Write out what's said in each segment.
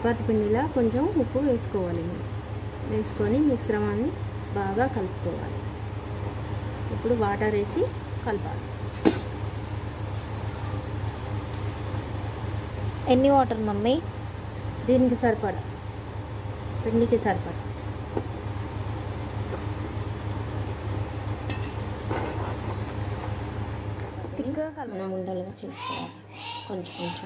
చపాతి పిండిలా కొంచెం ఉప్పు వేసుకోవాలి వేసుకొని మిశ్రమాన్ని బాగా కలుపుకోవాలి ఇప్పుడు వాటర్ వేసి కలపాలి ఎన్ని వాటర్ మమ్మీ దీనికి సరిపడా పిండికి సరిపడా థిక్గా కలపాలి మనం ఉండలుగా చేసుకోవాలి కొంచెం కొంచెం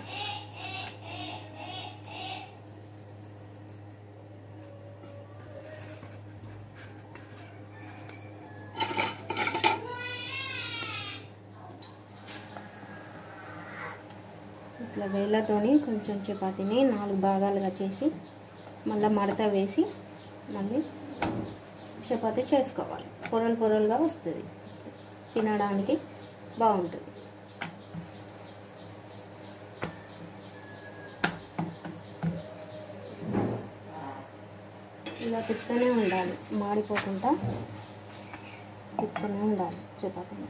ఇట్లా వేళ్ళతోని కొంచెం చపాతీని నాలుగు భాగాలుగా చేసి మళ్ళీ మడత వేసి మళ్ళీ చపాతీ చేసుకోవాలి పొరలు పొరలుగా వస్తుంది తినడానికి బాగుంటుంది ఇలా తిప్పుతూనే ఉండాలి మాడిపోకుండా తిప్పుతూనే ఉండాలి చపాతీని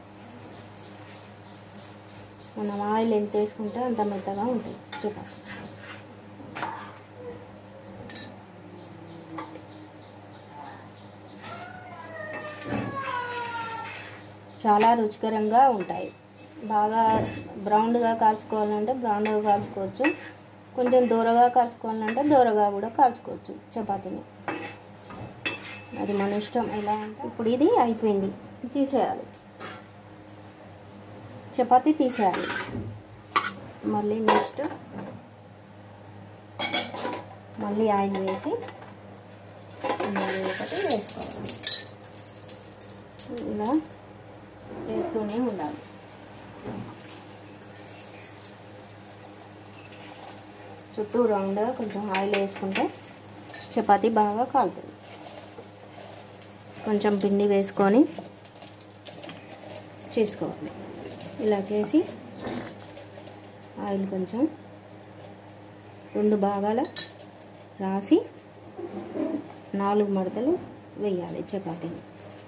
మనం ఆయిల్ ఎంత వేసుకుంటే అంత మెత్తగా ఉంటుంది చపాతీ చాలా రుచికరంగా ఉంటాయి బాగా బ్రౌన్గా కాల్చుకోవాలంటే బ్రౌన్గా కాల్చుకోవచ్చు కొంచెం దూరగా కాల్చుకోవాలంటే దూరగా కూడా కాల్చుకోవచ్చు చపాతీని అది మన ఇష్టం ఎలా అంటే ఇప్పుడు ఇది అయిపోయింది తీసేయాలి చపాతీ తీసేయాలి మళ్ళీ నెక్స్ట్ మళ్ళీ ఆయిల్ వేసి మళ్ళీ ఒకటి వేసుకోవాలి ఇలా వేస్తూనే ఉండాలి చుట్టూ రౌండ్గా కొంచెం ఆయిల్ వేసుకుంటే చపాతీ బాగా కాలుతుంది కొంచెం పిండి వేసుకొని చేసుకోవాలి ఇలా చేసి ఆయిల్ కొంచెం రెండు భాగాల రాసి నాలుగు మడతలు వేయాలి చపాతీని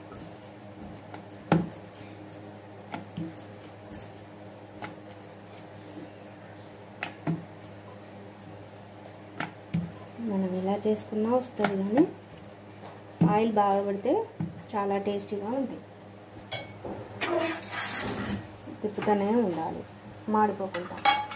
మనం ఎలా చేసుకున్నా వస్తుంది కానీ ఆయిల్ బాగా పడితే చాలా టేస్టీగా ఉంటాయి తిప్పుతూనే ఉండాలి మాడిపోకుండా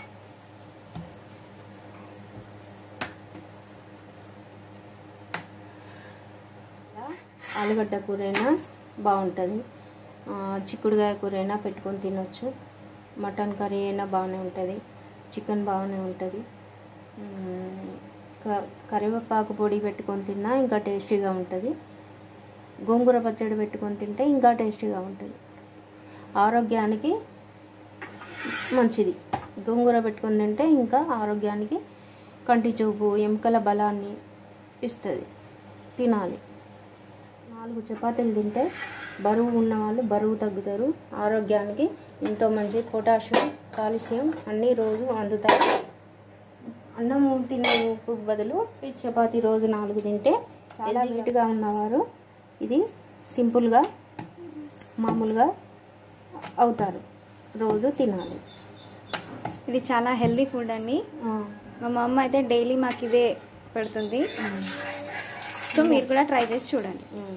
ఆలుగడ్డ కూర అయినా బాగుంటుంది ఆ, చిక్కుడుకాయ కూర అయినా పెట్టుకొని తినొచ్చు మటన్ కర్రీ అయినా బాగానే ఉంటుంది చికెన్ బాగానే ఉంటుంది మ్మ్, క- కరివేపాకు పొడి పెట్టుకొని తిన్నా ఇంకా టేస్టీగా ఉంటుంది గోంగూర పచ్చడి పెట్టుకొని తింటే ఇంకా టేస్టీగా ఉంటుంది ఆరోగ్యానికి మంచిది గోంగూర పెట్టుకొని తింటే ఇంకా ఆరోగ్యానికి కంటి చూపు ఎముకల బలాన్ని ఇస్తుంది తినాలి నాలుగు చపాతీలు తింటే బరువు ఉన్న వాళ్ళు బరువు తగ్గుతారు ఆరోగ్యానికి ఎంతో మంచి పొటాషియం కాల్షియం అన్నీ రోజు అందుతాయి అన్నం తినే ఉప్పు బదులు ఈ చపాతీ రోజు నాలుగు తింటే చాలా నీట్గా ఉన్నవారు ఇది సింపుల్గా మామూలుగా అవుతారు రోజు తినాలి ఇది చాలా హెల్దీ ఫుడ్ అండి ఆ, మా మమ్మ అయితే డైలీ మాకు ఇదే పెడుతుంది సో మీరు కూడా ట్రై చేసి చూడండి ఉమ్.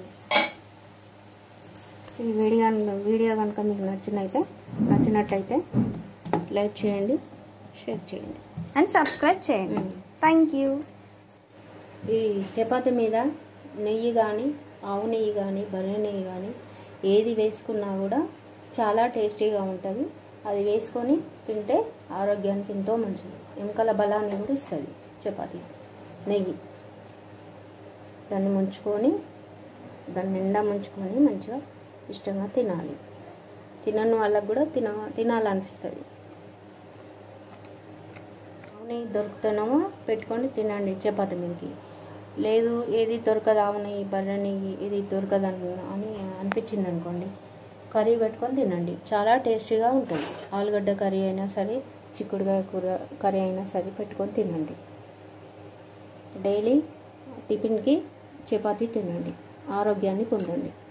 ఈ వీడియో వీడియో కనుక మీకు నచ్చినైతే నచ్చినట్టయితే లైక్ చేయండి షేర్ చేయండి అండ్ సబ్స్క్రైబ్ చేయండి మ్మ్. థ్యాంక్ యూ ఈ చపాతీ మీద నెయ్యి కానీ ఆవు నెయ్యి కానీ బర్రె నెయ్యి కానీ ఏది వేసుకున్నా కూడా చాలా టేస్టీగా ఉంటుంది అది వేసుకొని తింటే ఆరోగ్యానికి ఎంతో మంచిది ఎముకల బలాన్ని కూడా ఇస్తుంది చపాతీ నెయ్యి దాన్ని ముంచుకొని దాన్ని నిండా ముంచుకొని మంచిగా ఇష్టంగా తినాలి తినని వాళ్ళకు కూడా తిన తినాలనిపిస్తుంది ఆవుని దొరుకుతానేమో పెట్టుకొని తినండి చపాతి మీదకి లేదు ఏది దొరకదు ఆవుని బర్రె నెయ్యి ఇది దొరకదు అను- అని అనిపించింది అనుకోండి కర్రీ పెట్టుకొని తినండి చాలా టేస్టీగా ఉంటుంది ఆలుగడ్డ కర్రీ అయినా సరే చిక్కుడుకాయ కూర కర్రీ అయినా సరే పెట్టుకొని తినండి డైలీ టిఫిన్కి చపాతీ తినండి ఆరోగ్యాన్ని పొందండి